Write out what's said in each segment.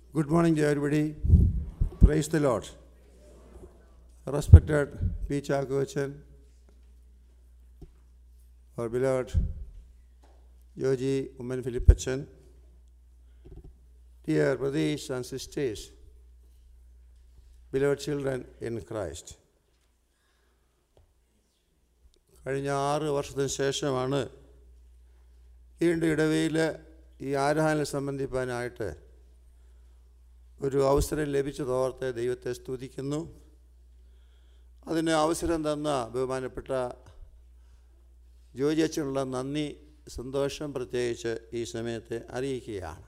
Good morning to everybody. Praise the Lord. Respected P. Chakovachan, our beloved Yogi Woman Philippachan, dear brothers and sisters, beloved children in Christ. കഴിഞ്ഞ ആറ് വർഷത്തിന് ശേഷമാണ് വീണ്ടും ഇടവയിൽ ഈ ആരാധന സംബന്ധിപ്പാനായിട്ട് ഒരു അവസരം ലഭിച്ചതോർത്ത് ദൈവത്തെ സ്തുതിക്കുന്നു അതിന് അവസരം തന്ന ബഹുമാനപ്പെട്ട ജോജി അച്ഛനുള്ള നന്ദി സന്തോഷം പ്രത്യേകിച്ച് ഈ സമയത്ത് അറിയിക്കുകയാണ്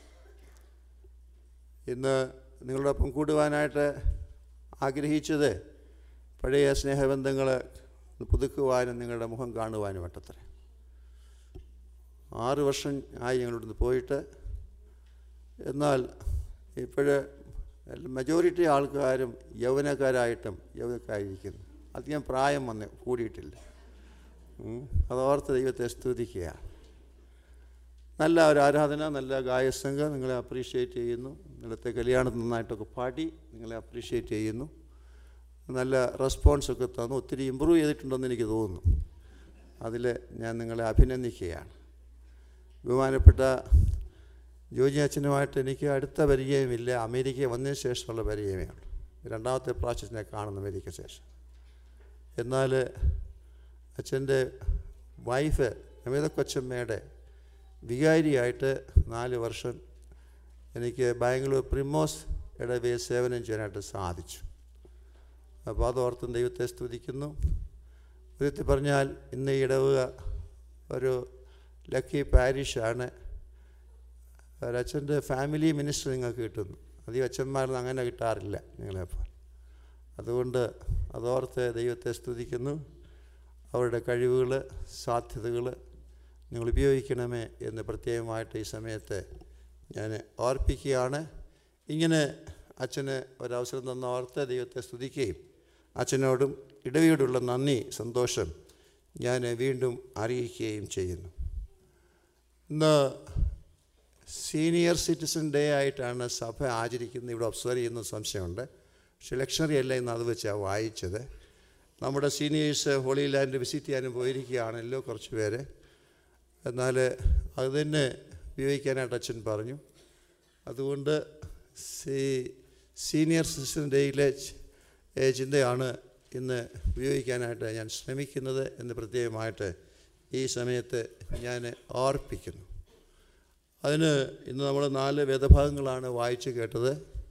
ഇന്ന് നിങ്ങളോടൊപ്പം കൂടുവാനായിട്ട് ആഗ്രഹിച്ചത് പഴയ സ്നേഹബന്ധങ്ങൾ പുതുക്കുവാനും നിങ്ങളുടെ മുഖം കാണുവാനും വട്ടത്ര ആറ് വർഷം ആയി ഞങ്ങളിവിടുന്ന് പോയിട്ട് എന്നാൽ ഇപ്പോഴ് മെജോറിറ്റി ആൾക്കാരും യൗവനക്കാരായിട്ടും യൗവനക്കാരിയിരിക്കുന്നു അധികം പ്രായം വന്ന് കൂടിയിട്ടില്ല ഉം. അതോർത്ത് ദൈവത്തെ സ്തുതിക്കുക നല്ല ഒരു ആരാധന നല്ല ഗായസംഘം നിങ്ങളെ അപ്രീഷിയേറ്റ് ചെയ്യുന്നു ഇന്നലത്തെ കല്യാണം നന്നായിട്ടൊക്കെ പാടി നിങ്ങളെ അപ്രീഷിയേറ്റ് ചെയ്യുന്നു നല്ല റെസ്പോൺസൊക്കെ തന്നു ഒത്തിരി ഇമ്പ്രൂവ് ചെയ്തിട്ടുണ്ടെന്ന് എനിക്ക് തോന്നുന്നു അതിൽ ഞാൻ നിങ്ങളെ അഭിനന്ദിക്കുകയാണ് ബഹുമാനപ്പെട്ട ജോജി അച്ഛനുമായിട്ട് എനിക്ക് അടുത്ത പരിചയമില്ല അമേരിക്ക വന്നതിന് ശേഷമുള്ള പരിചയമേ ഉള്ളൂ രണ്ടാമത്തെ പ്രാവശ്യത്തിനെ കാണുന്നു അമേരിക്ക ശേഷം എന്നാൽ അച്ഛൻ്റെ വൈഫ് നമിത കൊച്ചമ്മയുടെ വികാരിയായിട്ട് നാല് വർഷം എനിക്ക് ബാംഗ്ലൂർ പ്രിമോസ് ഇടവയെ സേവനം ചെയ്യാനായിട്ട് സാധിച്ചു അപ്പോൾ അതോർത്തും ദൈവത്തെ സ്തുതിക്കുന്നു വിധത്തിൽ പറഞ്ഞാൽ ഇന്ന് ഈ ഇടവുക ഒരു ലക്കി പാരിഷാണ് ഒരച്ഛൻ്റെ ഫാമിലി മിനിസ്റ്റർ നിങ്ങൾക്ക് കിട്ടുന്നു അധികം അച്ഛന്മാരൊന്നും അങ്ങനെ കിട്ടാറില്ല നിങ്ങളെപ്പോൾ അതുകൊണ്ട് അതോർത്ത് ദൈവത്തെ സ്തുതിക്കുന്നു അവരുടെ കഴിവുകൾ സാധ്യതകൾ നിങ്ങൾ ഉപയോഗിക്കണമേ എന്ന് പ്രത്യേകമായിട്ട് ഈ സമയത്ത് ഞാൻ ഓർപ്പിക്കുകയാണ് ഇങ്ങനെ അച്ഛന് ഒരവസരം തന്ന ഓർത്ത് ദൈവത്തെ സ്തുതിക്കുകയും അച്ഛനോടും ഇടവയോടുള്ള നന്ദി സന്തോഷം ഞാൻ വീണ്ടും അറിയിക്കുകയും ചെയ്യുന്നു ഇന്ന് സീനിയർ സിറ്റിസൺ ഡേ ആയിട്ടാണ് സഭ ആചരിക്കുന്നത് ഇവിടെ ഒബ്സർവ് ചെയ്യുന്ന സംശയമുണ്ട് പക്ഷെ ലക്ഷണറി അല്ല ഇന്ന് അത് വെച്ചാണ് വായിച്ചത് നമ്മുടെ സീനിയേഴ്സ് ഹോളി ലാൻഡ് വിസിറ്റ് ചെയ്യാനും പോയിരിക്കുകയാണല്ലോ കുറച്ച് പേര് എന്നാൽ അത് തന്നെ ഉപയോഗിക്കാനായിട്ട് അച്ഛൻ പറഞ്ഞു അതുകൊണ്ട് സീ സീനിയർ സിറ്റിസൺ ഡേയിലെ ചി- ചിന്തയാണ് ഇന്ന് ഉപയോഗിക്കാനായിട്ട് ഞാൻ ശ്രമിക്കുന്നത് എന്ന് പ്രത്യേകമായിട്ട് ഈ സമയത്ത് ഞാൻ ഓർപ്പിക്കുന്നു അതിന് ഇന്ന് നമ്മൾ നാല് വേദഭാഗങ്ങളാണ് വായിച്ചു കേട്ടത്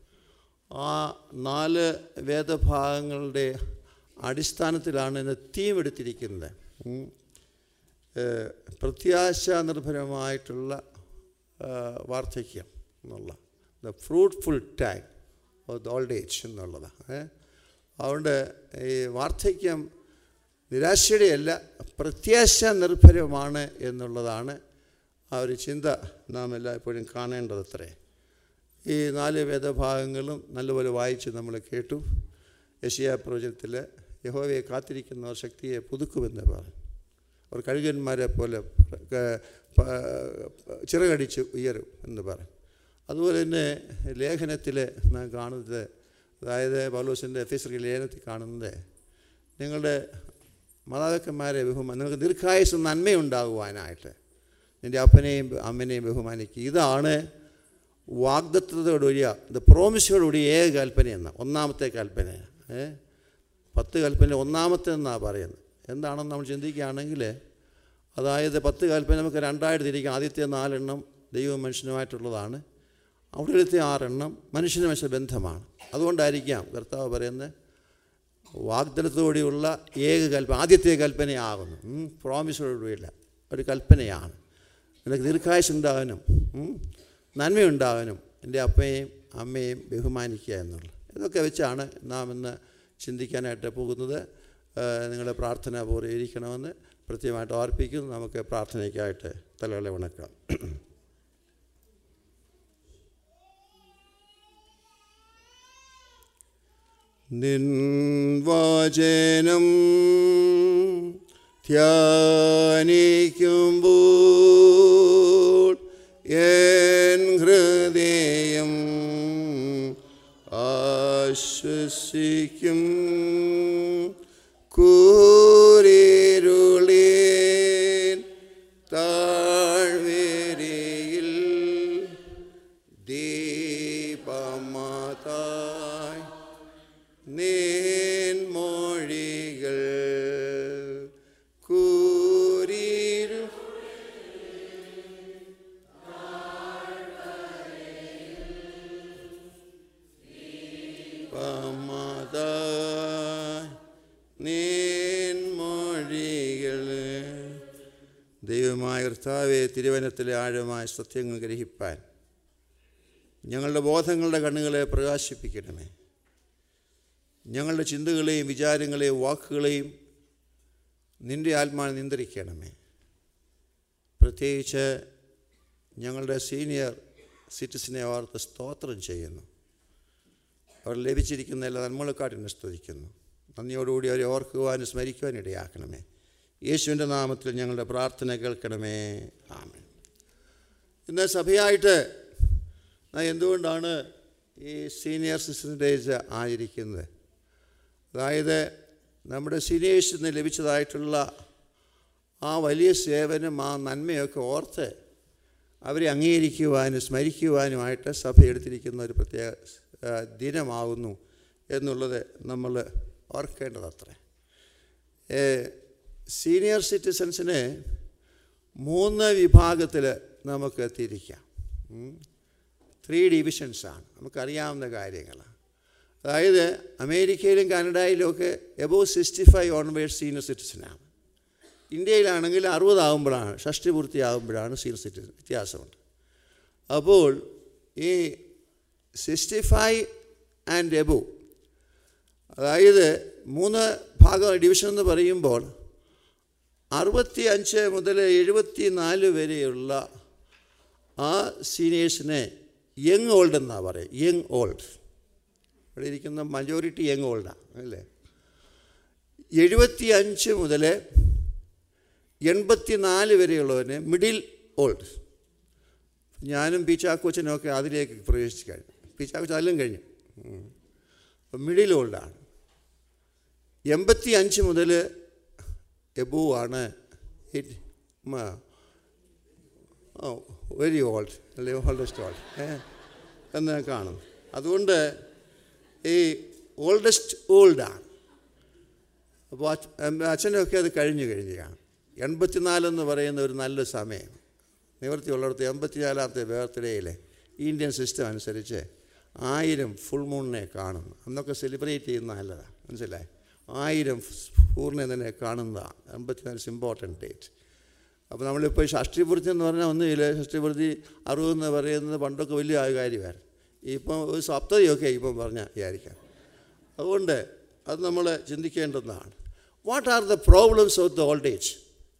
ആ നാല് വേദഭാഗങ്ങളുടെ അടിസ്ഥാനത്തിലാണ് ഇന്ന് തീം എടുത്തിരിക്കുന്നത് ഉം. ഏഹ്, പ്രത്യാശ നിർഭരമായിട്ടുള്ള ആ, വാർദ്ധക്യം എന്നുള്ള the fruitful time of the old age എന്നുള്ളതാണ് ഏ? അതുകൊണ്ട് ഈ വാർദ്ധക്യം നിരാശയുടെ അല്ല പ്രത്യാശ നിർഭരമാണ് എന്നുള്ളതാണ് ആ ഒരു ചിന്ത നാം എല്ലായ്പ്പോഴും കാണേണ്ടത് അത്രേ ഈ നാല് വേദഭാഗങ്ങളും നല്ലപോലെ വായിച്ച് നമ്മൾ കേട്ടു യശിയ പ്രവചനത്തിൽ യഹോവയെ കാത്തിരിക്കുന്നവർ ശക്തിയെ പുതുക്കുമെന്ന് പറഞ്ഞു അവർ കഴുകന്മാരെ പോലെ ക- പ- ചിറകടിച്ച് ഉയരും എന്ന് പറയും അതുപോലെ തന്നെ ലേഖനത്തിൽ നാം കാണുന്നത് അതായത് പൗലോസിൻ്റെ എഫീസറി ലേഖനത്തിൽ കാണുന്നത് നിങ്ങളുടെ മാതാപിതാക്കന്മാരെ ബഹുമാനം നിങ്ങൾക്ക് ദീർഘായുസ് നന്മയുണ്ടാകുവാനായിട്ട് നിൻ്റെ അപ്പനെയും അമ്മനെയും ബഹുമാനിക്കുക ഇതാണ് വാഗ്ദത്വത്തോടുകൂടിയ ദ പ്രോമിസോടുകൂടിയ ഏക കൽപ്പനയെന്ന ഒന്നാമത്തെ കൽപ്പന ഏ പത്ത് കൽപ്പന ഒന്നാമത്തെ എന്നാണ് പറയുന്നത് എന്താണെന്ന് നമ്മൾ ചിന്തിക്കുകയാണെങ്കിൽ അതായത് പത്ത് കൽപ്പന നമുക്ക് രണ്ടായിട്ട് തിരിക്കാം ആദ്യത്തെ നാലെണ്ണം ദൈവവും മനുഷ്യനുമായിട്ടുള്ളതാണ് അവിടുത്തെ ആറെണ്ണം മനുഷ്യന് മനുഷ്യ ബന്ധമാണ് അതുകൊണ്ടായിരിക്കാം കർത്താവ് പറയുന്നത് വാഗ്ദനത്തോടെയുള്ള ഏക കൽപ്പന ആദ്യത്തെ കൽപ്പനയാകുന്നു പ്രോമിസോടുകൂടിയില്ല ഒരു കൽപ്പനയാണ് നിനക്ക് ദീർഘായുസ് ഉണ്ടാകാനും ഉം, നന്മയുണ്ടാകാനും എൻ്റെ അപ്പയെയും അമ്മയെയും ബഹുമാനിക്കുക എന്നുള്ളത് ഇതൊക്കെ വെച്ചാണ് നാം ഇന്ന് ചിന്തിക്കാനായിട്ട് പോകുന്നത് ആ, നിങ്ങളുടെ പ്രാർത്ഥന പൂർത്തീകരിക്കണമെന്ന് പ്രത്യേകമായിട്ട് ഓർപ്പിക്കുന്നു നമുക്ക് പ്രാർത്ഥനയ്ക്കായിട്ട് തലകളെ ഉണക്കാം നിൻ വചനം ധ്യാനിക്കുമ്പോൾ എൻ ഹൃദയം വസിക്കും കൂരിരുളീൻ താഴ്വേരിയിൽ ദീപമാതായി നീൻ മൊഴികൾ കൂരിരു പമതായി നീൻ മൊഴികൾ ദൈവമായ കർത്താവെ തിരുവനത്തിലെ ആഴമായ സത്യങ്ങൾ ഗ്രഹിപ്പാൻ ഞങ്ങളുടെ ബോധങ്ങളുടെ കണ്ണുകളെ പ്രകാശിപ്പിക്കണമേ ഞങ്ങളുടെ ചിന്തകളെയും വിചാരങ്ങളെയും വാക്കുകളെയും നിൻ്റെ ആത്മാവിനെ നിയന്ത്രിക്കണമേ പ്രത്യേകിച്ച് ഞങ്ങളുടെ സീനിയർ സിറ്റിസനെ ഓർത്ത് സ്തോത്രം ചെയ്യുന്നു അവർ ലഭിച്ചിരിക്കുന്ന എല്ലാ നന്മകളെക്കാട്ടിനെ സ്തുതിക്കുന്നു നന്ദിയോടുകൂടി അവരെ ഓർക്കുവാനും സ്മരിക്കുവാനും ഇടയാക്കണമേ യേശുവിൻ്റെ നാമത്തിൽ ഞങ്ങളുടെ പ്രാർത്ഥന കേൾക്കണമേ ആമേൻ ഇന്ന് സഭയായിട്ട് നാം എന്തുകൊണ്ടാണ് ഈ സീനിയർ സിറ്റിസൺ ഡേയ്സ് ആചരിക്കുന്നത് അതായത് നമ്മുടെ സീനിയേഴ്സിന് ലഭിച്ചതായിട്ടുള്ള ആ വലിയ സേവനം ആ നന്മയൊക്കെ ഓർത്ത് അവരെ അംഗീകരിക്കുവാനും സ്മരിക്കുവാനുമായിട്ട് സഭ എടുത്തിരിക്കുന്ന ഒരു പ്രത്യേക ആ, ദിനമാകുന്നു എന്നുള്ളത് നമ്മൾ ഓർക്കേണ്ടതത്രേ ഏ, സീനിയർ സിറ്റിസൺസിനെ മൂന്ന് വിഭാഗത്തിൽ നമുക്ക് തിരിക്കാം ഉം. ത്രീ ഡിവിഷൻസാണ് നമുക്കറിയാവുന്ന കാര്യങ്ങളാണ് അതായത് അമേരിക്കയിലും കാനഡയിലും ഒക്കെ above sixty five onward senior സിറ്റിസനാണ് ഇന്ത്യയിലാണെങ്കിൽ അറുപതാകുമ്പോഴാണ് ഷഷ്ടി പൂർത്തിയാകുമ്പോഴാണ് സീനിയർ സിറ്റിസൺ വ്യത്യാസമുണ്ട് അപ്പോൾ ഈ സിക്സ്റ്റി ഫൈവ് ആൻഡ് എബോ അതായത് മൂന്ന് ഭാഗം ഡിവിഷൻ എന്ന് പറയുമ്പോൾ അറുപത്തി അഞ്ച് മുതൽ എഴുപത്തി നാല് വരെയുള്ള ആ സീനിയേഴ്സിനെ യങ് ഓൾഡ് എന്നാണ് പറയുക യങ് ഓൾഡ് ഇവിടെ ഇരിക്കുന്ന മജോറിറ്റി യങ് ഓൾഡാണ് അല്ലേ എഴുപത്തി അഞ്ച് മുതൽ എൺപത്തി നാല് വരെയുള്ളവന് മിഡിൽ ഓൾഡ് ഞാനും പീച്ചാക്കോച്ചനും ഒക്കെ അതിലേക്ക് പ്രവേശിച്ച് കഴിഞ്ഞു പീച്ചാക്കോച്ചൻ അതിലും കഴിഞ്ഞു ഉം. അപ്പം മിഡിൽ ഓൾഡാണ് എൺപത്തി അഞ്ച് മുതൽ എബോ ആണ് വെരി ഓൾഡ് അല്ലെ ഓൾഡസ്റ്റ് ഓൾഡ് എന്ന് കാണും അതുകൊണ്ട് ഈ ഓൾഡസ്റ്റ് ഓൾഡാണ് അപ്പോൾ അച്ഛനൊക്കെ അത് കഴിഞ്ഞു കഴിഞ്ഞ് കാണും എൺപത്തിനാലെന്ന് പറയുന്ന ഒരു നല്ല സമയം നിവൃത്തിയുള്ളിടത്ത് എൺപത്തിനാലാമത്തെ ബർത്ത്ഡേയിലെ ഇന്ത്യൻ സിസ്റ്റം അനുസരിച്ച് ആയിരം ഫുൾ മൂണിനെ കാണുന്നു അന്നൊക്കെ സെലിബ്രേറ്റ് ചെയ്യുന്ന നല്ലതാണ് മനസ്സിലായി ആയിരം പൂർണ്ണനെ കാണുന്നതാണ് എൺപത്തിനാല് ഇമ്പോർട്ടൻറ്റ് ഡേറ്റ് അപ്പോൾ നമ്മളിപ്പോൾ ഷഷ്ടിപൂർത്തി എന്ന് പറഞ്ഞാൽ ഒന്നുമില്ല ഷഷ്ടിപൂർത്തി അറുപതെന്ന് പറയുന്നത് പണ്ടൊക്കെ വലിയ കാര്യമായിരുന്നു ഇപ്പം ഒരു സപ്തതിയൊക്കെ ഇപ്പം പറഞ്ഞാൽ വിചാരിക്കാം അതുകൊണ്ട് അത് നമ്മൾ ചിന്തിക്കേണ്ടതാണ് what are the problems of the old age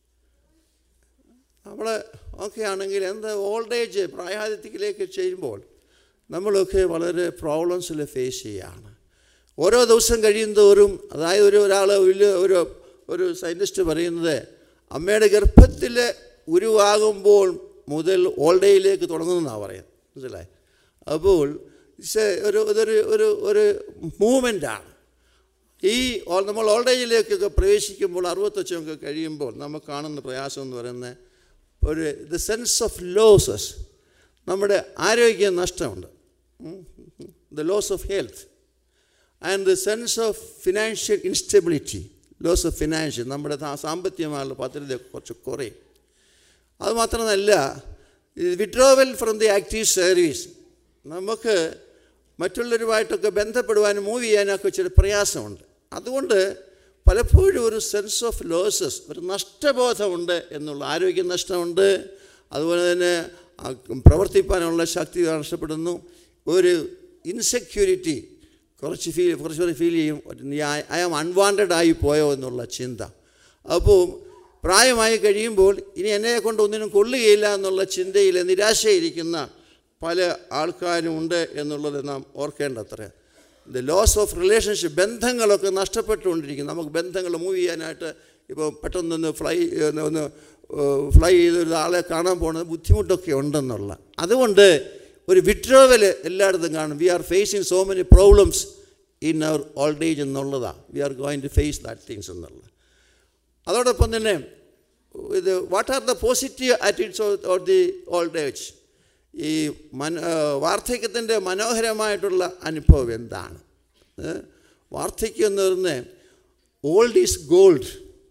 നമ്മൾ ഒക്കെ ആണെങ്കിൽ എന്താ ഓൾഡ് ഏജ് പ്രായാധിത്യത്തിലേക്ക് ചെയ്യുമ്പോൾ നമ്മളൊക്കെ വളരെ പ്രോബ്ലംസിൽ ഫേസ് ചെയ്യുകയാണ് ഓരോ ദിവസം കഴിയുന്തോറും അതായത് ഒരു ഒരാൾ വലിയ ഒരു ഒരു സയൻറ്റിസ്റ്റ് പറയുന്നത് അമ്മയുടെ ഗർഭത്തിൽ ഉരുവാകുമ്പോൾ മുതൽ ഓൾഡ് ഏജിലേക്ക് തുടങ്ങുന്നതാണ് പറയുന്നത് മനസ്സിലായി അപ്പോൾ ഇറ്റ്സ് ഒരു ഇതൊരു ഒരു ഒരു മൂവ്മെൻറ്റാണ് ഈ ഓൾ- നമ്മൾ ഓൾഡ് ഏജിലേക്കൊക്കെ പ്രവേശിക്കുമ്പോൾ അറുപത്തച്ചൊക്കെ കഴിയുമ്പോൾ നമുക്ക് കാണുന്ന പ്രയാസം എന്ന് പറയുന്നത് ഒരു ദ സെൻസ് ഓഫ് ലോസസ് നമ്മുടെ ആരോഗ്യ നഷ്ടമുണ്ട് the loss of health and the sense of financial instability loss of financial നമ്മുടെ സാ- സാമ്പത്തികമായുള്ള പദ്ധതി കുറച്ച് കുറയും അതുമാത്രമല്ല withdrawal from the active service നമുക്ക് മറ്റുള്ളവരുമായിട്ടൊക്കെ ബന്ധപ്പെടുവാനും മൂവ് ചെയ്യാനൊക്കെ ഇച്ചിരി പ്രയാസമുണ്ട് അതുകൊണ്ട് പലപ്പോഴും ഒരു സെൻസ് ഓഫ് ലോസസ് ഒരു നഷ്ടബോധമുണ്ട് എന്നുള്ള ആരോഗ്യ നഷ്ടമുണ്ട് അതുപോലെ തന്നെ ആ പ്രവർത്തിപ്പാനുള്ള ശക്തി നഷ്ടപ്പെടുന്നു ഒരു ഇൻസെക്യൂരിറ്റി കുറച്ച് ഫീൽ കുറച്ച് ഫീൽ ചെയ്യും ഐ ആം അൺവാണ്ടഡ് ആയി പോയോ എന്നുള്ള ചിന്ത അപ്പോൾ പ്രായമായി കഴിയുമ്പോൾ ഇനി എന്നെ കൊണ്ട് ഒന്നിനും കൊള്ളുകയില്ല എന്നുള്ള ചിന്തയിൽ നിരാശയിരിക്കുന്ന പല ആൾക്കാരും ഉണ്ട് എന്നുള്ളത് നാം ഓർക്കേണ്ടത്ര ദ ലോസ് ഓഫ് റിലേഷൻഷിപ്പ് ബന്ധങ്ങളൊക്കെ നഷ്ടപ്പെട്ടുകൊണ്ടിരിക്കും നമുക്ക് ബന്ധങ്ങൾ മൂവ് ചെയ്യാനായിട്ട് ഇപ്പോൾ പെട്ടെന്നൊന്ന് ഫ്ലൈ ഒന്ന് ഒന്ന് ഫ്ലൈ ചെയ്ത് ഒരാളെ കാണാൻ പോകുന്നത് ബുദ്ധിമുട്ടൊക്കെ ഉണ്ടെന്നുള്ള അതുകൊണ്ട് ഒരു വിട്രോവൽ എല്ലായിടത്തും കാണും we are facing so many problems in our old age എന്നുള്ളതാണ് we are going to face that things എന്നുള്ളത് അതോടൊപ്പം തന്നെ ഇത് what are the positive attitudes of the old age ഈ മന വാർദ്ധക്യത്തിൻ്റെ മനോഹരമായിട്ടുള്ള അനുഭവം എന്താണ് ഏ? വാർദ്ധക്യം എന്ന് പറയുന്നത് ഓൾഡ് ഈസ് ഗോൾഡ്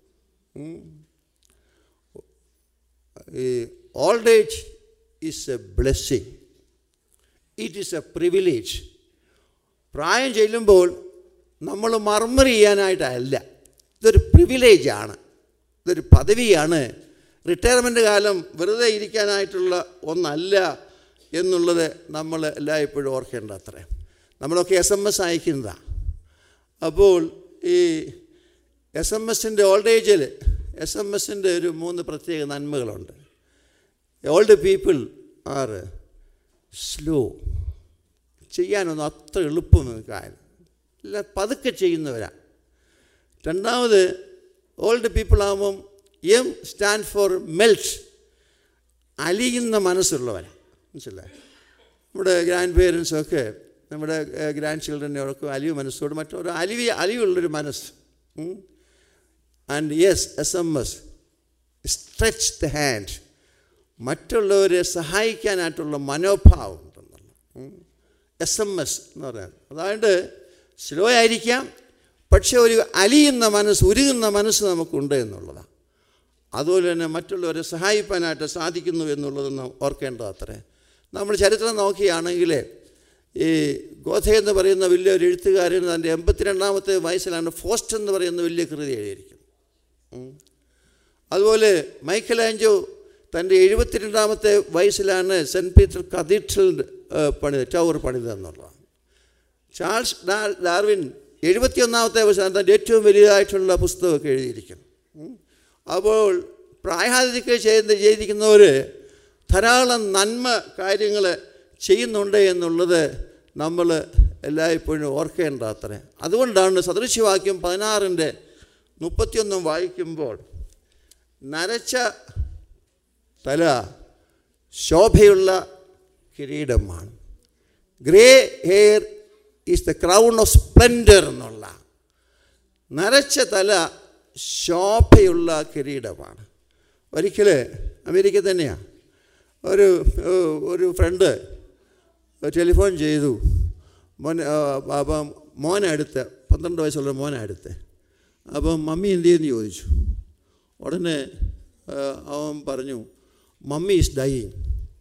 ഈ old age is a blessing it is a privilege പ്രായം ചെല്ലുമ്പോൾ നമ്മൾ മർമർ ചെയ്യാനായിട്ടല്ല ഇതൊരു പ്രിവിലേജാണ് ഇതൊരു പദവിയാണ് റിട്ടയർമെൻറ്റ് കാലം വെറുതെ ഇരിക്കാനായിട്ടുള്ള ഒന്നല്ല എന്നുള്ളത് നമ്മൾ എല്ലായ്പ്പോഴും ഓർക്കേണ്ട അത്രേ നമ്മളൊക്കെ എസ് എം എസ് അയക്കുന്നതാണ് അപ്പോൾ ഈ എസ് എം എസിൻ്റെ ഓൾഡ് ഏജിൽ എസ് എം എസിൻ്റെ ഒരു മൂന്ന് പ്രത്യേക നന്മകളുണ്ട് ഓൾഡ് പീപ്പിൾ ആർ സ്ലോ ചെയ്യാനൊന്നും അത്ര എളുപ്പമൊന്നും കാര്യം ഇല്ല പതുക്കെ ചെയ്യുന്നവരാ രണ്ടാമത് ഓൾഡ് പീപ്പിൾ ആകുമ്പം എം സ്റ്റാൻഡ് ഫോർ മെൽറ്റ് അലിയുന്ന മനസ്സുള്ളവരാണ് മനസ്സിലായി നമ്മുടെ ഗ്രാൻഡ് പേരൻസൊക്കെ നമ്മുടെ ഗ്രാൻഡ് ചിൽഡ്രനൊക്കെ അലിവ് മനസ്സോട് മറ്റൊരു അലിവി അലിവുള്ളൊരു മനസ്സ് and yes S M S stretch the hand മറ്റുള്ളവരെ സഹായിക്കാനായിട്ടുള്ള മനോഭാവം ഉണ്ടെന്നുള്ള എസ് എം എസ് എന്ന് പറയുന്നത് അതായത് സ്ലോ ആയിരിക്കാം പക്ഷേ ഒരു അലിയുന്ന മനസ്സ് ഉരുകുന്ന മനസ്സ് നമുക്കുണ്ട് എന്നുള്ളതാണ് അതുപോലെ തന്നെ മറ്റുള്ളവരെ സഹായിക്കാനായിട്ട് സാധിക്കുന്നു എന്നുള്ളത് നാം ഓർക്കേണ്ടത് അത്രേ നമ്മൾ ചരിത്രം നോക്കുകയാണെങ്കിൽ ഈ ഗോഥ എന്ന് പറയുന്ന വലിയൊരു എഴുത്തുകാരൻ തൻ്റെ എൺപത്തിരണ്ടാമത്തെ വയസ്സിലാണ് ഫോസ്റ്റ് എന്ന് പറയുന്ന വലിയ കൃതി എഴുതിയിരിക്കുന്നത് ഉം. അതുപോലെ മൈക്കൽ ആൻജോ തൻ്റെ എഴുപത്തിരണ്ടാമത്തെ വയസ്സിലാണ് സെൻറ്റ് പീറ്റർ കത്തീഡ്രൽ പണിത് ടവർ പണിതെന്നുള്ളതാണ് ചാൾസ് ഡാ- ഡാർവിൻ എഴുപത്തിയൊന്നാമത്തെ വയസ്സിലാണ് തൻ്റെ ഏറ്റവും വലിയതായിട്ടുള്ള പുസ്തകമൊക്കെ എഴുതിയിരിക്കുന്നത് ഉം. അപ്പോൾ പ്രായാധിക്യം ചെയ്ത് ചെയ്തിരിക്കുന്നവർ ധാരാളം നന്മ കാര്യങ്ങൾ ചെയ്യുന്നുണ്ട് എന്നുള്ളത് നമ്മൾ എല്ലായ്പ്പോഴും ഓർക്കേണ്ട അത്രേ അതുകൊണ്ടാണ് സദൃശ്യവാക്യം പതിനാറിൻ്റെ മുപ്പത്തിയൊന്നും വായിക്കുമ്പോൾ നരച്ച തല ശോഭയുള്ള കിരീടമാണ് grey hair is the crown of splendour എന്നുള്ള നരച്ച തല ശോഭയുള്ള കിരീടമാണ് ഒരിക്കൽ അമേരിക്ക തന്നെയാണ് ഒരു ഏഹ്, ഒരു ഫ്രണ്ട് ടെലിഫോൺ ചെയ്തു മോൻ ആ, അപ്പം മോനടുത്ത് പന്ത്രണ്ട് വയസ്സുള്ള മോനടുത്ത് അപ്പം മമ്മി എന്ത് ചെയ്യുന്നു ചോദിച്ചു ഉടനെ ആ, അവൻ പറഞ്ഞു മമ്മി ഈസ് ഡൈയിങ്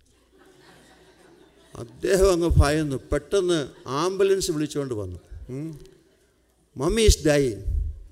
അദ്ദേഹം അങ്ങ് ഭയന്നു പെട്ടെന്ന് ആംബുലൻസ് വിളിച്ചുകൊണ്ട് വന്നു ഉം. മമ്മി ഈസ് ഡൈയിങ്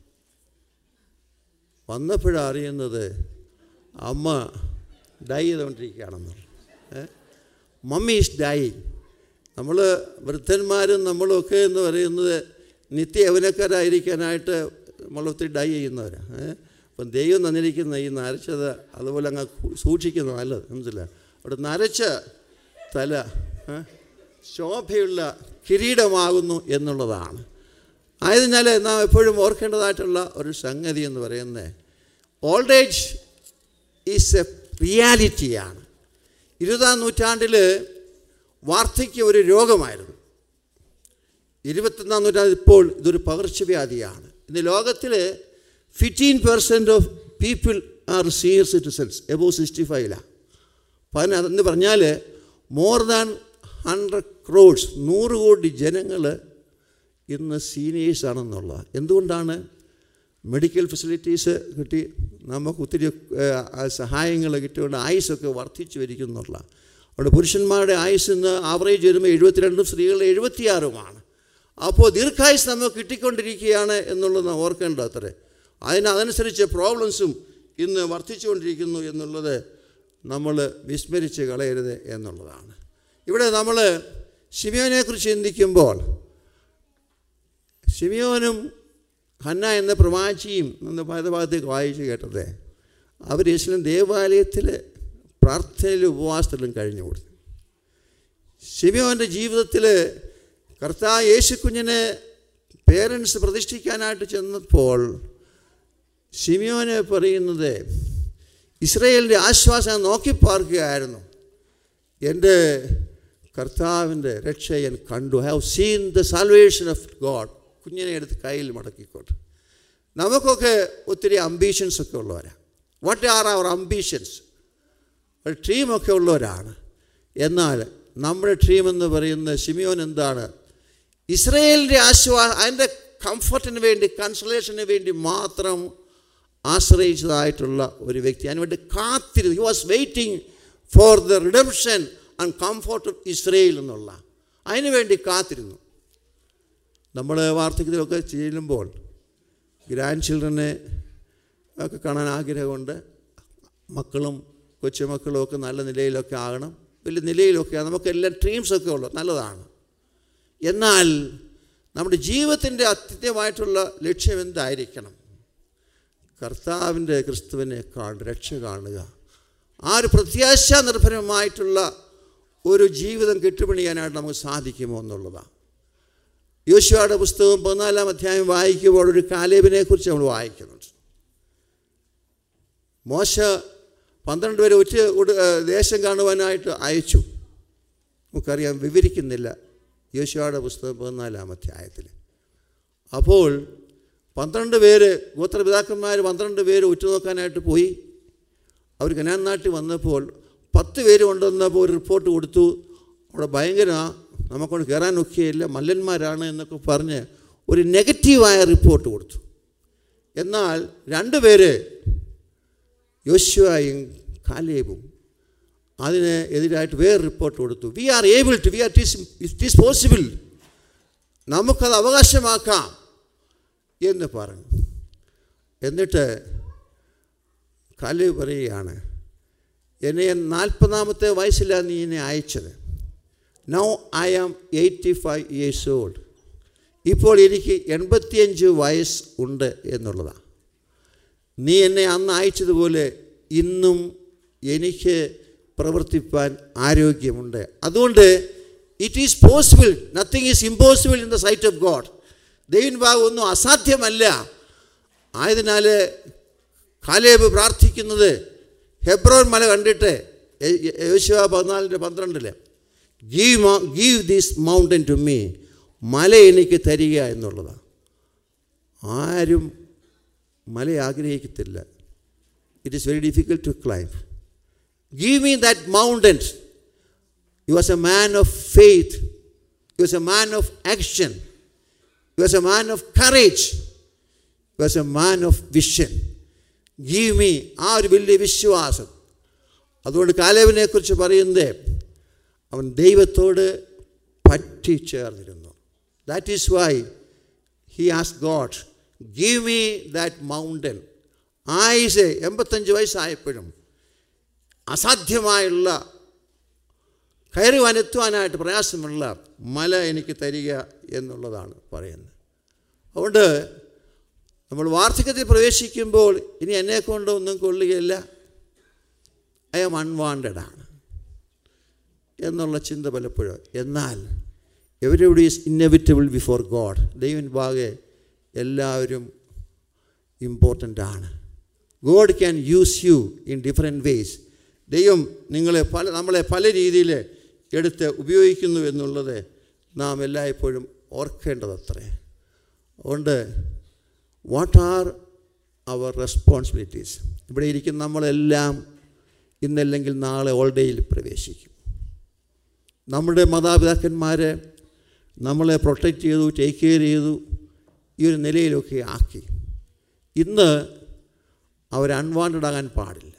വന്നപ്പോഴാണ് അറിയുന്നത് അമ്മ ഡൈ ചെയ്തുകൊണ്ടിരിക്കുകയാണെന്നുള്ളത് ഏ? മമ്മി ഈസ് ഡൈയിങ് നമ്മൾ വൃദ്ധന്മാരും നമ്മളൊക്കെ എന്ന് പറയുന്നത് നിത്യ യൗവനക്കാരായിരിക്കാനായിട്ട് നമ്മൾ ഒത്തിരി ഡൈ ചെയ്യുന്നവരാണ് ഏ? അപ്പം ദൈവം തന്നിരിക്കുന്ന ഈ നരച്ചത് അതുപോലെ അങ്ങ് സൂക്ഷിക്കുന്നത് നല്ലത് മനസ്സിലായി അവിടെ നരച്ച തല ഏ? ശോഭയുള്ള കിരീടമാകുന്നു എന്നുള്ളതാണ് ആയതിനാൽ നാം എപ്പോഴും ഓർക്കേണ്ടതായിട്ടുള്ള ഒരു സംഗതി എന്ന് പറയുന്നത് ഓൾഡ് ഏജ് ഈസ് എ റിയാലിറ്റിയാണ് ഇരുപതാം നൂറ്റാണ്ടിൽ വാർദ്ധക്യം ഒരു രോഗമായിരുന്നു ഇരുപത്തൊന്നാം നൂറ്റാണ്ടിൽ ഇപ്പോൾ ഇതൊരു പകർച്ചവ്യാധിയാണ് ഇന്ന് ലോകത്തിൽ fifteen per cent of people are senior citizens above sixty ഫൈവിലാണ് പതിന എന്ന് പറഞ്ഞാൽ മോർ ദാൻ ഹൺഡ്രഡ് ക്രോഡ്സ് നൂറ് കോടി ജനങ്ങൾ ഇന്ന് സീനിയേഴ്സ് ആണെന്നുള്ളത് എന്തുകൊണ്ടാണ് മെഡിക്കൽ ഫെസിലിറ്റീസ് കിട്ടി നമുക്ക് ഒത്തിരി സഹായങ്ങൾ കിട്ടിയോണ്ട് ആയുസ്സൊക്കെ വർദ്ധിച്ചു വരിക്കുന്നുള്ള അവിടെ പുരുഷന്മാരുടെ ആയുസ് ഇന്ന് ആവറേജ് വരുമ്പോൾ എഴുപത്തിരണ്ടും സ്ത്രീകളുടെ എഴുപത്തിയാറുമാണ് അപ്പോൾ ദീർഘായുസ് നമുക്ക് കിട്ടിക്കൊണ്ടിരിക്കുകയാണ് എന്നുള്ളത് നാം ഓർക്കേണ്ട അത്രേ അതിന് അതനുസരിച്ച് പ്രോബ്ലംസും ഇന്ന് വർദ്ധിച്ചുകൊണ്ടിരിക്കുന്നു എന്നുള്ളത് നമ്മൾ വിസ്മരിച്ച് കളയരുത് എന്നുള്ളതാണ് ഇവിടെ നമ്മൾ ശിമിയോനെക്കുറിച്ച് ചിന്തിക്കുമ്പോൾ ശിമിയോനും ഹന്ന എന്ന പ്രവാചിയും എന്ന ഭാഗത്തേക്ക് വായിച്ച് കേട്ടത് അവർ യേശുലും ദേവാലയത്തിൽ പ്രാർത്ഥനയിലും ഉപവാസത്തിലും കഴിഞ്ഞു കൊടുത്തു ശിമിയോൻ്റെ ജീവിതത്തിൽ കർത്താ യേശു കുഞ്ഞിനെ പേരൻസ് പ്രതിഷ്ഠിക്കാനായിട്ട് ചെന്നപ്പോൾ ശിമിയോനെ പറയുന്നത് ഇസ്രയേലിൻ്റെ ആശ്വാസം നോക്കി പാർക്കുകയായിരുന്നു എൻ്റെ കർത്താവിൻ്റെ രക്ഷ ഞാൻ കണ്ടു have seen the salvation of God കുഞ്ഞിനെ എടുത്ത് കയ്യിൽ മടക്കിക്കോട്ടെ നമുക്കൊക്കെ ഒത്തിരി അംബീഷൻസ് ഒക്കെ ഉള്ളവരാണ് വാട്ട് ആർ അവർ അംബീഷൻസ് ഒരു ഡ്രീമൊക്കെ ഉള്ളവരാണ് എന്നാൽ നമ്മുടെ ഡ്രീം എന്ന് പറയുന്നത് ഷിമിയോൻ എന്താണ് ഇസ്രയേലിൻ്റെ ആശ്വാ അതിൻ്റെ കംഫർട്ടിന് വേണ്ടി കൺസലേഷന് വേണ്ടി മാത്രം ആശ്രയിച്ചതായിട്ടുള്ള ഒരു വ്യക്തി അതിനുവേണ്ടി കാത്തിരുന്നു he was waiting for the redemption and comfort of Israel എന്നുള്ള അതിനു വേണ്ടി കാത്തിരുന്നു നമ്മൾ വാർദ്ധക്യത്തിലൊക്കെ ചെല്ലുമ്പോൾ ഗ്രാൻഡ് ചിൽഡ്രനെ ഒക്കെ കാണാൻ ആഗ്രഹമുണ്ട് മക്കളും കൊച്ചുമക്കളും ഒക്കെ നല്ല നിലയിലൊക്കെ ആകണം വലിയ നിലയിലൊക്കെ നമുക്കെല്ലാം ഡ്രീംസൊക്കെ ഉള്ളു നല്ലതാണ് എന്നാൽ നമ്മുടെ ജീവിതത്തിൻ്റെ അത്യന്യമായിട്ടുള്ള ലക്ഷ്യം എന്തായിരിക്കണം കർത്താവിൻ്റെ ക്രിസ്തുവിനെ കാണുക രക്ഷ കാണുക ആ ഒരു പ്രത്യാശ നിർഭരമായിട്ടുള്ള ഒരു ജീവിതം കെട്ടുപണിയാനായിട്ട് നമുക്ക് സാധിക്കുമോ എന്നുള്ളതാണ് യോശുവയുടെ പുസ്തകം പതിനാലാം അധ്യായം വായിക്കുമ്പോൾ ഒരു കാലേബിനെ കുറിച്ച് നമ്മൾ വായിക്കുന്നുണ്ട് മോശ പന്ത്രണ്ട് പേരെ ഒറ്റ ദേശം കാണുവാനായിട്ട് അയച്ചു നമുക്കറിയാം വിവരിക്കുന്നില്ല യോശുവയുടെ പുസ്തകം പതിനാലാം അധ്യായത്തിൽ അപ്പോൾ പന്ത്രണ്ട് പേര് ഗോത്രപിതാക്കന്മാർ പന്ത്രണ്ട് പേര് ഉറ്റുനോക്കാനായിട്ട് പോയി അവർ കനാൻ നാട്ടിൽ വന്നപ്പോൾ പത്ത് പേര് കൊണ്ടുവന്നപ്പോൾ ഒരു റിപ്പോർട്ട് കൊടുത്തു അവിടെ ഭയങ്കര നമുക്കൊണ്ട് കയറാൻ ഒക്കെയില്ല മല്ലന്മാരാണ് എന്നൊക്കെ പറഞ്ഞ് ഒരു നെഗറ്റീവായ റിപ്പോർട്ട് കൊടുത്തു എന്നാൽ രണ്ട് പേര് യോശുവായും കാലേബും അതിന് എതിരായിട്ട് വേറെ റിപ്പോർട്ട് കൊടുത്തു we are able to we are it is possible നമുക്കത് അവകാശമാക്കാം എന്ന് പറഞ്ഞു എന്നിട്ട് കാലേബ് പറയുകയാണ് എന്നെ നാൽപ്പതാമത്തെ വയസ്സിലാണ് നീ എന്നെ അയച്ചത് now I am eighty five years old ഇപ്പോൾ എനിക്ക് എൺപത്തിയഞ്ച് വയസ്സ് ഉണ്ട് എന്നുള്ളതാണ് നീ എന്നെ അന്ന് അയച്ചതുപോലെ ഇന്നും എനിക്ക് പ്രവർത്തിപ്പാൻ ആരോഗ്യമുണ്ട് അതുകൊണ്ട് it is possible nothing is impossible in the sight of God ദൈവൻ ഭാഗം ഒന്നും അസാധ്യമല്ല ആയതിനാൽ കാലേബ് പ്രാർത്ഥിക്കുന്നത് ഹെബ്രോൻ മല കണ്ടിട്ട് യോശുവ പതിനാലിൻ്റെ പന്ത്രണ്ടില് give give this mountain to me മല എനിക്ക് തരിക എന്നുള്ളതാണ് ആരും മല ആഗ്രഹിക്കത്തില്ല it is very difficult to climb give me that mountains you was a man of faith you was a man of action you was a man of courage you was a man of vision give me ആ ഒരു വലിയ വിശ്വാസം അതുകൊണ്ട് കാലേവിനെ കുറിച്ച് പറയുന്നത് അവൻ ദൈവത്തോട് പറ്റിച്ചേർന്നിരുന്നു that is why he as God give me that mountain ആയുസ് എൺപത്തഞ്ച് വയസ്സായപ്പോഴും അസാധ്യമായുള്ള കയറി വനെത്തുവാനായിട്ട് പ്രയാസമുള്ള മല എനിക്ക് തരിക എന്നുള്ളതാണ് പറയുന്നത് അതുകൊണ്ട് നമ്മൾ വാർദ്ധക്യത്തിൽ പ്രവേശിക്കുമ്പോൾ ഇനി എന്നെ കൊണ്ട് ഒന്നും കൊള്ളുകയില്ല ഐ എം അൺവാണ്ടഡ് ആണ് എന്നുള്ള ചിന്ത പലപ്പോഴും എന്നാൽ everybody is inevitable before God ദൈവൻ ഭാഗെ എല്ലാവരും ഇമ്പോർട്ടൻ്റ് ആണ് God can use you in different ways ദൈവം നിങ്ങളെ പല നമ്മളെ പല രീതിയിൽ എടുത്ത് ഉപയോഗിക്കുന്നു എന്നുള്ളത് നാം എല്ലായ്പ്പോഴും ഓർക്കേണ്ടതത്രേ അതുകൊണ്ട് വാട്ട് ആർ അവർ റെസ്പോൺസിബിലിറ്റീസ് ഇവിടെ ഇരിക്കുന്ന നമ്മളെല്ലാം ഇന്നല്ലെങ്കിൽ നാളെ ഓൾഡേയിൽ പ്രവേശിക്കും നമ്മുടെ മാതാപിതാക്കന്മാർ നമ്മളെ പ്രൊട്ടക്റ്റ് ചെയ്തു ടേക്ക് കെയർ ചെയ്തു ഈ ഒരു നിലയിലൊക്കെ ആക്കി ഇന്ന് അവർ അൺവാണ്ടഡ് ആകാൻ പാടില്ല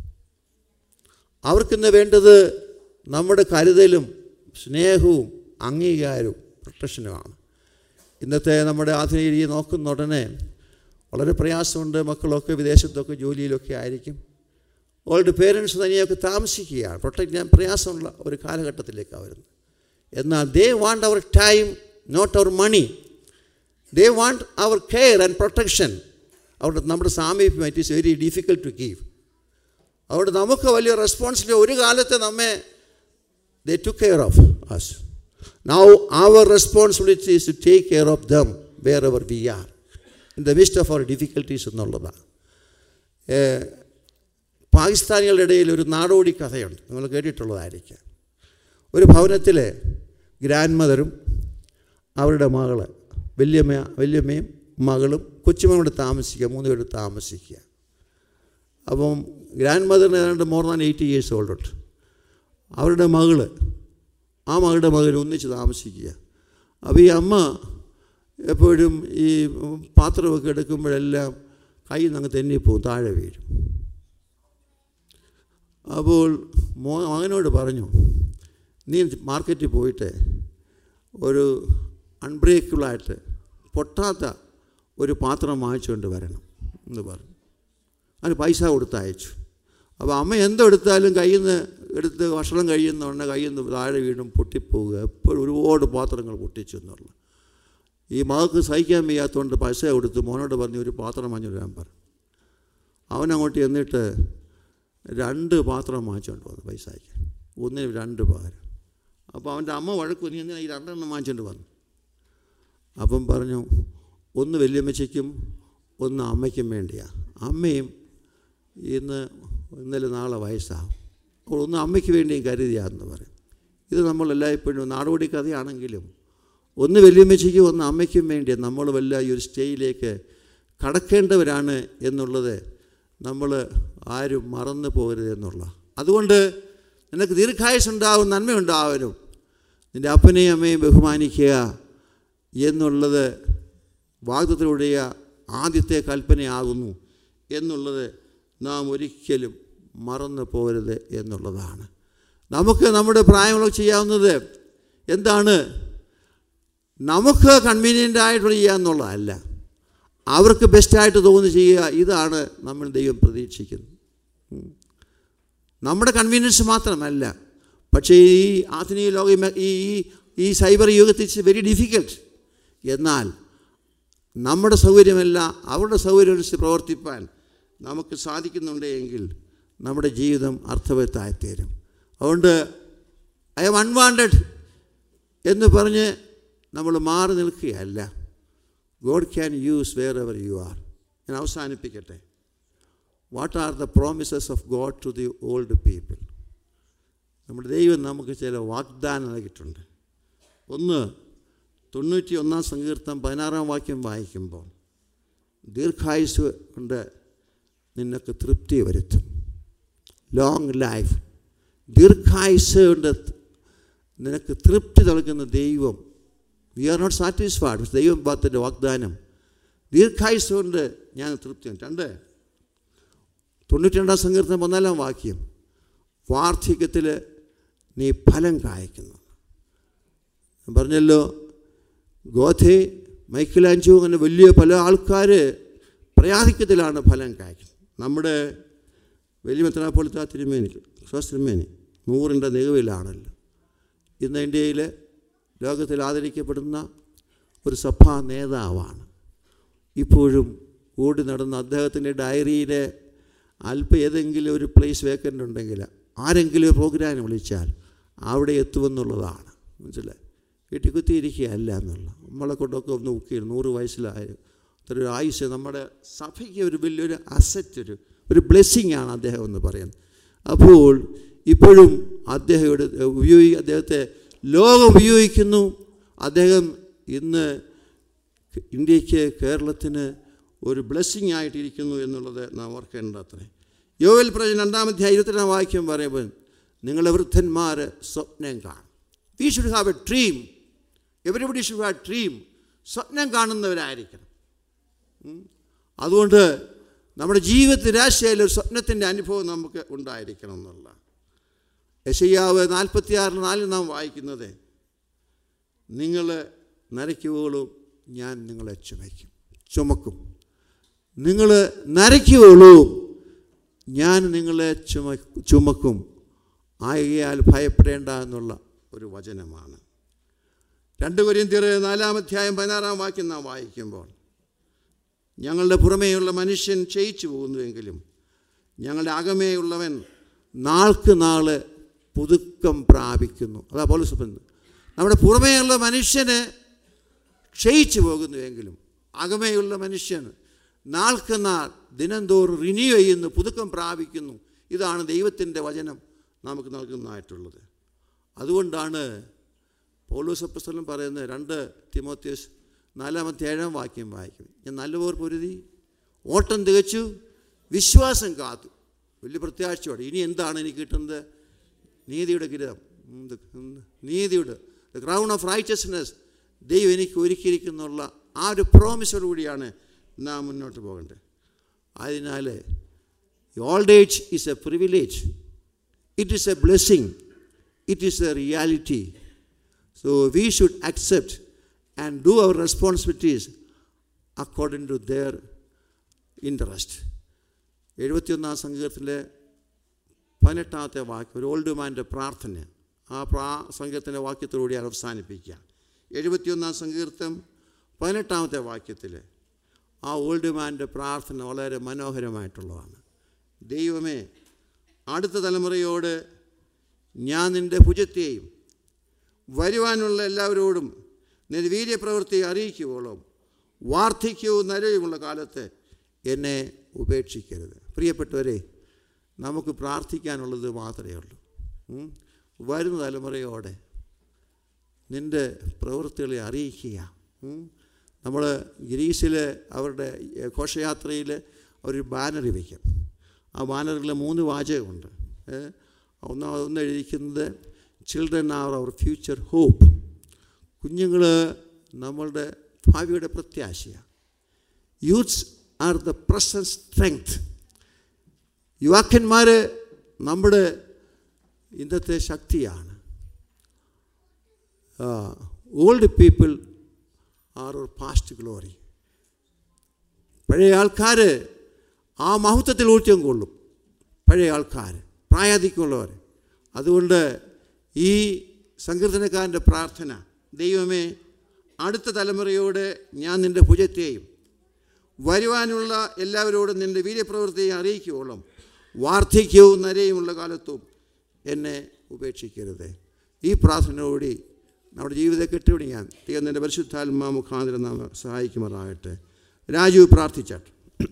അവർക്കിന്ന് വേണ്ടത് നമ്മുടെ കരുതലും സ്നേഹവും അംഗീകാരവും പ്രൊട്ടക്ഷനുമാണ് ഇന്നത്തെ നമ്മുടെ ആധുനിക രീതി നോക്കുന്ന ഉടനെ വളരെ പ്രയാസമുണ്ട് മക്കളൊക്കെ വിദേശത്തൊക്കെ ജോലിയിലൊക്കെ ആയിരിക്കും ഓൾഡ് പേരൻസ് തനിയൊക്കെ താമസിക്കുകയാണ് പ്രൊട്ടക്റ്റ് ചെയ്യാൻ പ്രയാസമുള്ള ഒരു കാലഘട്ടത്തിലേക്കാണ് വരുന്നത് എന്നാൽ they want our time not our money they want our care and protection അവിടെ നമ്മുടെ സാമീപ്യം it is very difficult to give അതുകൊണ്ട് നമുക്ക് വലിയ റെസ്പോൺസിബിലിറ്റി ഒരു കാലത്ത് നമ്മെ they to care of us now our responsibility is to take care of them wherever we are in the midst of our difficulties എന്നുള്ളതാണ് പാകിസ്ഥാനികളുടെ ഇടയിൽ ഒരു നാടോടി കഥയുണ്ട് നിങ്ങൾ കേട്ടിട്ടുള്ളതായിരിക്കാം ഒരു ഭവനത്തിൽ ഗ്രാൻഡ് മദറും അവരുടെ മകള് വല്യമ്മ വല്യമ്മയും മകളും കൊച്ചുമകളും താമസിക്കുക മൂന്ന് പേര് താമസിക്കുക അപ്പം ഗ്രാൻഡ് മദറിന് ഏതാണ്ട് more than eighty years old ഉണ്ട് അവരുടെ മകള് ആ മകളുടെ മകൻ ഒന്നിച്ച് താമസിക്കുക അപ്പോൾ ഈ അമ്മ എപ്പോഴും ഈ പാത്രമൊക്കെ എടുക്കുമ്പോഴെല്ലാം കയ്യിൽ നിന്ന് അങ്ങ് തെന്നിപ്പോവും താഴെ വീഴും അപ്പോൾ മോ മകനോട് പറഞ്ഞു നീ മാർക്കറ്റിൽ പോയിട്ട് ഒരു അൺബ്രേക്കബിളായിട്ട് പൊട്ടാത്ത ഒരു പാത്രം വാങ്ങിച്ചുകൊണ്ട് വരണം എന്ന് പറഞ്ഞു അതിന് പൈസ കൊടുത്ത് അയച്ചു അപ്പോൾ അമ്മ എന്തെടുത്താലും കയ്യിൽ നിന്ന് എടുത്ത് ഭക്ഷണം കഴിയുന്ന ഉടനെ കയ്യിൽ നിന്ന് താഴെ വീണ്ടും പൊട്ടിപ്പോവുക എപ്പോഴും ഒരുപാട് പാത്രങ്ങൾ പൊട്ടിച്ചു എന്നുള്ള ഈ മകൾക്ക് സഹിക്കാൻ വയ്യാത്തതുകൊണ്ട് പൈസ കൊടുത്ത് മോനോട് പറഞ്ഞ് ഒരു പാത്രം വാങ്ങി വരാൻ പറഞ്ഞു അവനങ്ങോട്ട് ചെന്നിട്ട് രണ്ട് പാത്രം വാങ്ങിച്ചുകൊണ്ട് വന്നു പൈസയ്ക്ക് ഒന്നിന് രണ്ട് പകരം അപ്പോൾ അവൻ്റെ അമ്മ വഴക്ക് നീ എന്തിനാ ഈ രണ്ടെണ്ണം വാങ്ങിച്ചുകൊണ്ട് വന്നു അപ്പം പറഞ്ഞു ഒന്ന് വല്യമ്മച്ചയ്ക്കും ഒന്ന് അമ്മയ്ക്കും വേണ്ടിയാണ് അമ്മയും ഇന്ന് ഇന്നലെ നാളെ വയസ്സാവും അപ്പോൾ ഒന്ന് അമ്മയ്ക്ക് വേണ്ടിയും കരുതിയാന്ന് പറയും ഇത് നമ്മളെല്ലായ്പ്പോഴും നാടോടി കഥയാണെങ്കിലും ഒന്ന് വല്യമ്മച്ചയ്ക്കും ഒന്ന് അമ്മയ്ക്കും വേണ്ടി നമ്മൾ വല്ല ഈ ഒരു സ്റ്റേയിലേക്ക് കടക്കേണ്ടവരാണ് എന്നുള്ളത് നമ്മൾ ആരും മറന്നു പോകരുത് എന്നുള്ള അതുകൊണ്ട് നിനക്ക് ദീർഘായുസുണ്ടാവും നന്മയുണ്ടാവനും നിൻ്റെ അപ്പനെയും അമ്മയും ബഹുമാനിക്കുക എന്നുള്ളത് വാഗ്ദത്തിലൂടെ ആദ്യത്തെ കൽപ്പനയാകുന്നു എന്നുള്ളത് നാം ഒരിക്കലും മറന്നു പോകരുത് എന്നുള്ളതാണ് നമുക്ക് നമ്മുടെ പ്രായങ്ങളൊക്കെ ചെയ്യാവുന്നത് എന്താണ് നമുക്ക് കൺവീനിയൻ്റ് ആയിട്ടുള്ള ചെയ്യുക എന്നുള്ളതല്ല അവർക്ക് ബെസ്റ്റായിട്ട് തോന്നി ചെയ്യുക ഇതാണ് നമ്മൾ ദൈവം പ്രതീക്ഷിക്കുന്നത് ഉം. നമ്മുടെ കൺവീനിയൻസ് മാത്രമല്ല പക്ഷേ ഈ ആധുനിക ലോക ഈ ഈ- ഈ സൈബർ യുഗത്തിൽ ഇറ്റ്സ് വെരി ഡിഫിക്കൽട്ട് എന്നാൽ നമ്മുടെ സൗകര്യമല്ല അവരുടെ സൗകര്യം അനുസരിച്ച് പ്രവർത്തിപ്പാൻ നമുക്ക് സാധിക്കുന്നുണ്ട് എങ്കിൽ നമ്മുടെ ജീവിതം അർത്ഥവത്തായിത്തീരും അതുകൊണ്ട് ഐ എം അൺവാണ്ടഡ് എന്ന് പറഞ്ഞ് നമ്മൾ മാറി നിൽക്കുകയല്ല God can use wherever you are ഞാൻ അവസാനിപ്പിക്കട്ടെ what are the promises of God to the old people നമ്മുടെ ദൈവം നമുക്ക് ചില വാഗ്ദാനം നൽകിയിട്ടുണ്ട് ഒന്ന് തൊണ്ണൂറ്റി ഒന്നാം സങ്കീർത്തം പതിനാറാം വാക്യം വായിക്കുമ്പോൾ ദീർഘായുസ് കൊണ്ട് നിനക്ക് തൃപ്തി വരുത്തും ലോങ് ലൈഫ് ദീർഘായുസ് കൊണ്ട് നിനക്ക് തൃപ്തി നൽകുന്ന ദൈവം വി ആർ നോട്ട് സാറ്റിസ്ഫൈഡ് ദൈവം ഭാഗത്തിൻ്റെ വാഗ്ദാനം ദീർഘായുസ് കൊണ്ട് ഞാൻ തൃപ്തി രണ്ട് തൊണ്ണൂറ്റി രണ്ടാം സങ്കീർത്തനം ഒന്നാലാം വാക്യം വാർദ്ധക്യത്തിൽ നീ ഫലം കായ്ക്കുന്നു ഞാൻ പറഞ്ഞല്ലോ ഗോധെ മൈക്കിലാഞ്ചു അങ്ങനെ വലിയ പല ആൾക്കാർ പ്രയാധിക്യത്തിലാണ് ഫലം കായ്ക്കുന്നത് നമ്മുടെ വലിയ മെത്രാപ്പൊളിത്ത തിരുമേനി ക്രിസ്മസ് തിരുമേനി നൂറിൻ്റെ നികവിലാണല്ലോ ഇന്ന് ഇന്ത്യയിൽ ലോകത്തിൽ ആദരിക്കപ്പെടുന്ന ഒരു സഭാ നേതാവാണ് ഇപ്പോഴും ഓടി നടന്ന അദ്ദേഹത്തിൻ്റെ ഡയറിയിൽ അല്പം ഏതെങ്കിലും ഒരു പ്ലേസ് വേക്കൻ്റ് ഉണ്ടെങ്കിൽ ആരെങ്കിലും ഒരു പ്രോഗ്രാം വിളിച്ചാൽ അവിടെ എത്തുമെന്നുള്ളതാണ് മനസ്സിലായി വീട്ടിൽ കുത്തിയിരിക്കുകയല്ല എന്നുള്ള നമ്മളെ കൊണ്ടൊക്കെ ഒന്ന് ബുക്ക് ചെയ്യും നൂറ് വയസ്സിലായ അത്ര ഒരു ആയുസ് നമ്മുടെ സഭയ്ക്ക് ഒരു വലിയൊരു അസറ്റ് ഒരു ഒരു ബ്ലെസ്സിങ് ആണ് അദ്ദേഹം എന്ന് പറയുന്നത് അപ്പോൾ ഇപ്പോഴും അദ്ദേഹം ഇവിടെ ഉപയോഗി അദ്ദേഹത്തെ ലോകം ഉപയോഗിക്കുന്നു അദ്ദേഹം ഇന്ന് ഇന്ത്യക്ക് കേരളത്തിന് ഒരു ബ്ലെസ്സിങ് ആയിട്ടിരിക്കുന്നു എന്നുള്ളത് നാം ഓർക്കേണ്ടത് അത്രേ യോവൽ പ്രജൻ രണ്ടാമത്തെ ഇരുപത്തിരണ്ടാം വാക്യം പറയുമ്പോൾ നിങ്ങളെ വൃദ്ധന്മാർ സ്വപ്നം കാണും we should have a dream everybody should have dream സ്വപ്നം കാണുന്നവരായിരിക്കണം ഉം. അതുകൊണ്ട് നമ്മുടെ ജീവിതത്തിൽ രാശിയായ ഒരു സ്വപ്നത്തിൻ്റെ അനുഭവം നമുക്ക് ഉണ്ടായിരിക്കണം എന്നുള്ള യശയ്യാവ് നാൽപ്പത്തിയാറിൽ നാലിൽ നാം വായിക്കുന്നത് നിങ്ങൾ നരയ്ക്കുവോളും ഞാൻ നിങ്ങളെ ചുമയ്ക്കും ചുമക്കും നിങ്ങൾ നരയ്ക്കുവോളൂ ഞാൻ നിങ്ങളെ ചുമ ചുമക്കും ആയകയാൽ ഭയപ്പെടേണ്ട എന്നുള്ള ഒരു വചനമാണ് രണ്ട് കൊരിന്തിയർ നാലാമധ്യായം പതിനാറാം വാക്യം നാം വായിക്കുമ്പോൾ ഞങ്ങളുടെ പുറമേയുള്ള മനുഷ്യൻ ക്ഷയിച്ചു പോകുന്നുവെങ്കിലും ഞങ്ങളുടെ അകമേയുള്ളവൻ നാൾക്ക് നാൾ പുതുക്കം പ്രാപിക്കുന്നു അതാ പോലീസ് പറയുന്നത് നമ്മുടെ പുറമേയുള്ള മനുഷ്യന് ക്ഷയിച്ചു പോകുന്നുവെങ്കിലും അകമേയുള്ള മനുഷ്യൻ നാൾക്ക് നാൾ ദിനംതോറും റിന്യൂ ചെയ്യുന്നു പുതുക്കം പ്രാപിക്കുന്നു ഇതാണ് ദൈവത്തിൻ്റെ വചനം നമുക്ക് നൽകുന്നതായിട്ടുള്ളത് അതുകൊണ്ടാണ് പൗലോസപ്പസ്തലം പറയുന്നത് രണ്ട് തിമോത്യസ് നാലാമത്തെ ഏഴാം വാക്യം വായിക്കും ഞാൻ നല്ലപോർ പൊരുതി ഓട്ടം തികച്ചു വിശ്വാസം കാത്തു വലിയ പ്രത്യാശയോടെ ഇനി എന്താണ് എനിക്ക് കിട്ടുന്നത് നീതിയുടെ കിരീടം ഉം, ഇത്, ഉം, നീതിയുടെ ദ ക്രൗൺ ഓഫ് റൈറ്റസ്നെസ് ദൈവം എനിക്ക് ഒരുക്കിയിരിക്കുന്നുള്ള ആ ഒരു പ്രോമിസോട് കൂടിയാണ് നാം മുന്നോട്ട് പോകേണ്ടത് അതിനാൽ old age is a privilege it is a blessing it is a reality so we should accept and do our responsibilities according to their interest എഴുപത്തിയൊന്നാം സംഘത്തിലെ പതിനെട്ടാമത്തെ വാക്യം ഒരു ഓൾഡ് മാൻ്റെ പ്രാർത്ഥന ആ പ്രാ സംഘത്തിൻ്റെ വാക്യത്തോടുകൂടി അവസാനിപ്പിക്കുക എഴുപത്തിയൊന്നാം സങ്കീർത്തം പതിനെട്ടാമത്തെ വാക്യത്തിൽ ആ ഓൾഡ് മാൻ്റെ പ്രാർത്ഥന വളരെ മനോഹരമായിട്ടുള്ളതാണ് ദൈവമേ അടുത്ത തലമുറയോട് ഞാൻ നിൻ്റെ ഭുജത്തെയും വരുവാനുള്ള എല്ലാവരോടും നിന്റെ വീര്യപ്രവൃത്തിയെ അറിയിക്കുവോളും വാർദ്ധക്യവും നരയുമുള്ള കാലത്ത് എന്നെ ഉപേക്ഷിക്കരുത് പ്രിയപ്പെട്ടവരെ നമുക്ക് പ്രാർത്ഥിക്കാനുള്ളത് മാത്രമേ ഉള്ളൂ ഉം. വരുന്ന തലമുറയോടെ നിൻ്റെ പ്രവൃത്തികളെ അറിയിക്കുക നമ്മൾ ഗ്രീസിൽ അവരുടെ ഏ, ഘോഷയാത്രയിൽ ഒരു ബാനർ വയ്ക്കും ആ ബാനറിൽ മൂന്ന് വാചകമുണ്ട് ഏ, ഒന്ന് ഒന്ന് എഴുതിക്കുന്നത് children are our future hope കുഞ്ഞുങ്ങൾ നമ്മളുടെ ഭാവിയുടെ പ്രത്യാശയാണ് youths are the present strength യുവാക്കന്മാർ നമ്മുടെ ഇന്നത്തെ ശക്തിയാണ് old people are our past glory പഴയ ആൾക്കാർ ആ മഹത്വത്തിൽ ഊർജ്ജം കൊള്ളും പഴയ ആൾക്കാർ പ്രായാധിക്യമുള്ളവർ അതുകൊണ്ട് ഈ സങ്കീർത്തനക്കാരൻ്റെ പ്രാർത്ഥന ദൈവമേ അടുത്ത തലമുറയോട് ഞാൻ നിൻ്റെ ഭുജത്തെയും വരുവാനുള്ള എല്ലാവരോടും നിൻ്റെ വീര്യപ്രവൃത്തിയെ അറിയിക്കുവോളം വാർദ്ധക്യവും നരയുമുള്ള കാലത്തും എന്നെ ഉപേക്ഷിക്കരുത് ഈ പ്രാർത്ഥനയോടി നമ്മുടെ ജീവിതത്തെ കെട്ടുപിടിക്കാൻ ദൈവം നിൻ്റെ പരിശുദ്ധാത്മാ മുഖാന്തരം നാം സഹായിക്കുമാറാകട്ടെ രാജു പ്രാർത്ഥിച്ചാട്ടെ